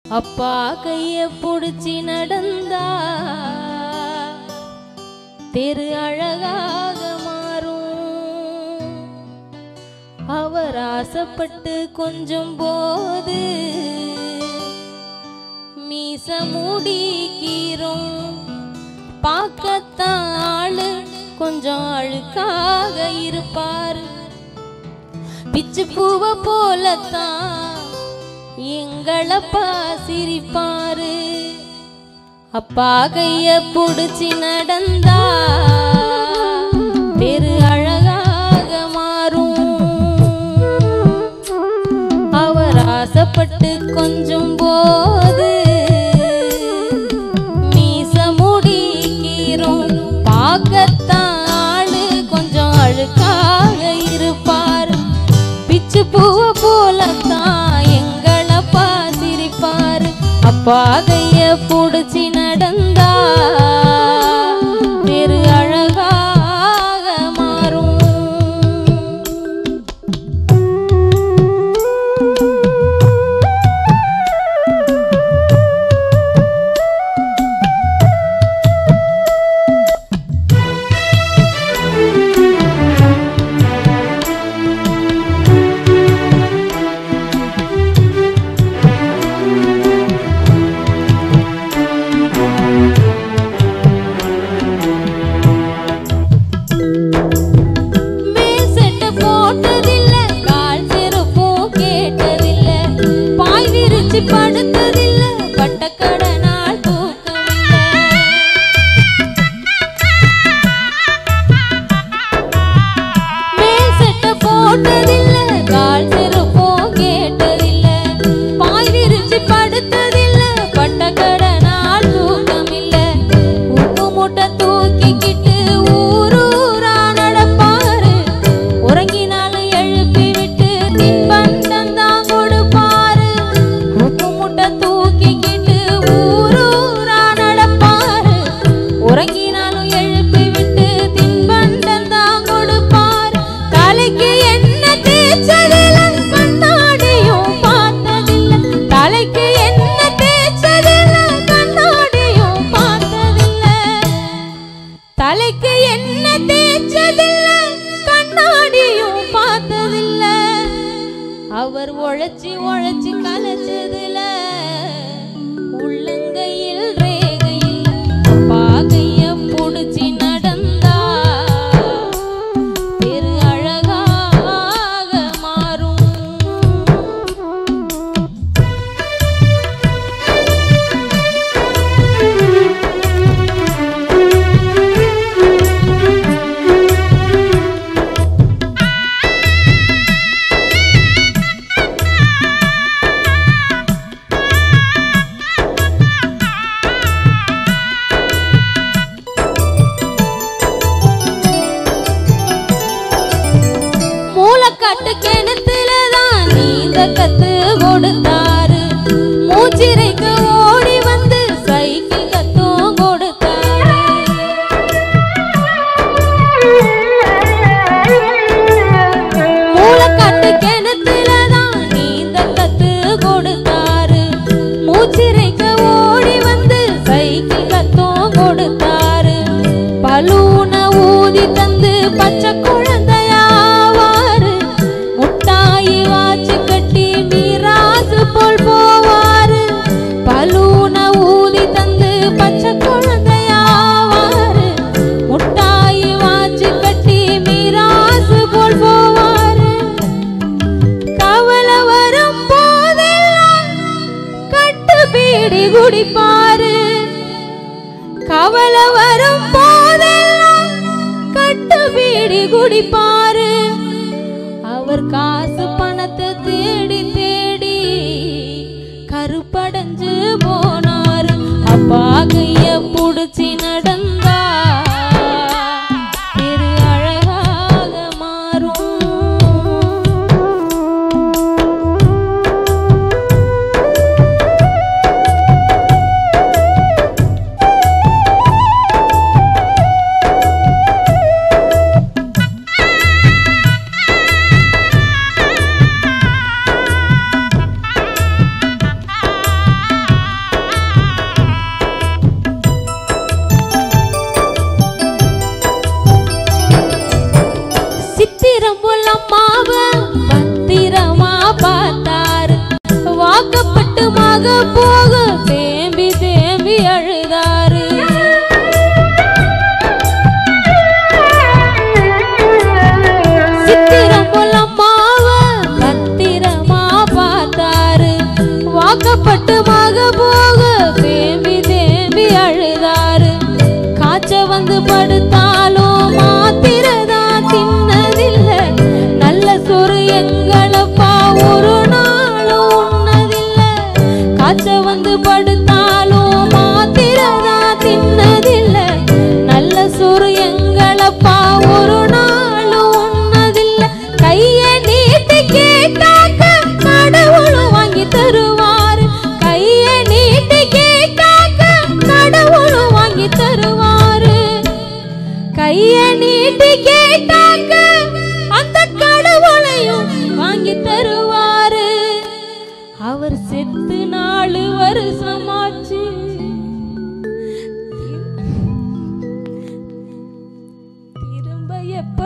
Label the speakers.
Speaker 1: அப்பா கைய புடிச்சி நடந்தா தெரு அழகாக மாறும் அவர் ஆசைப்பட்டு கொஞ்சம் போது மீச முடிக்கிறோம் பார்க்கத்தான் ஆளு கொஞ்சம் அழுக்காக இருப்பாரு பிச்சு பூவ போலத்தான் எங்களப்பா சிரிப்பாரு அப்பா கைய புடிச்சு நடந்தா தெரு அழகாக மாறும் அவர் ஆசைப்பட்டு கொஞ்சம் போது மீச முடிக்கிறோம் பார்க்கத்தான் ஆளு கொஞ்சம் அழுக்காக இருப்பார் பிச்சு பூவ போலத்தான் எங்களை பாசிரிப்பார் அப்பா கைய புடிச்சு நடந்தா தெரு அழகாக மாறும் மேல் செட்ட போட்டதில்ல கால் செருப்பும் கேட்டதில்ல பாய் விரிச்சு படுத்ததில்ல பட்டக்கட நாள் தூக்கமில்ல மேல் செட்ட போட்டதில்ல கால் செருப்பும் கேட்டதில்ல பாய் விரிச்சு படுத்ததில்ல பட்டக்கட நாள் தூக்கமில்ல உப்பு மூட்டை தூக்கிக்கிட்டு ஊரூரா நடப்பாரு உறங்கினாலும் எழுப்பி விட்டு தின்பண்டம் தான் கொடுப்பாரு உப்பு மூட்டை தூக்கிக்கிட்டு ஊரூரா நடப்பாரு உறங்கினாலும் எழுப்பி விட்டு தின்பண்டம் தான் கொடுப்பாரு தலைக்கு என்ன தேய்ச்சதில்ல கண்ணாடியும் பார்த்ததில்ல தலைக்கு என்ன தேய்ச்சதில்ல கண்ணாடியும் பார்த்ததில்ல தலைக்கு என்ன தேய்ச்சதில்ல கண்ணாடியும் பார்த்ததில்ல அவர் உழைச்சி உழைச்சி கலைச்சதுல உள்ளங்கையில் ரேகையில் அப்பா கைய புடிச்சி நடந்தா தெரு அழகாக மாறும் மூளைக்காட்டு கிணத்துல தான் நீந்த கத்து கொடுத்தாரு மூச்சிறைக்கு ஓடி வந்து சைக்கிள் கத்தும் கொடுத்தாரு மூளைக்காட்டு கிணத்துல தான் நீந்த கத்து கொடுத்தாரு மூச்சிறைக்கு ஓடி வந்து சைக்கிள் கத்தும் கொடுத்தாரு பலூன ஊதி தந்து பச்சை குழந்தையாவாரு முட்டாயி வாச்சு கட்டி மீராசு போல் போவாரு பலூன ஊதி தந்து பச்சை குழந்தையாவாரு முட்டாயி வாச்சு கட்டி மீராசு போல் போவாரு கவலை வரும் போதெல்லாம் கட்டு பீடி குடிப்பாரு கவலை வரும் போதெல்லாம் கட்டு பீடி குடிப்பாரு அவர் காசு பணத்தை தேடி தேடி கருப்படைஞ்சு போனாரு அப்பா கைய புடிச்சு நடந்தா திரு அழகாக மாறும் வேண்டி கேட்டாங்க அந்த கடவுளையும் வாங்கி தருவாரு அவர் செத்து நாலு வருஷமாச்சு திரும்ப எப்ப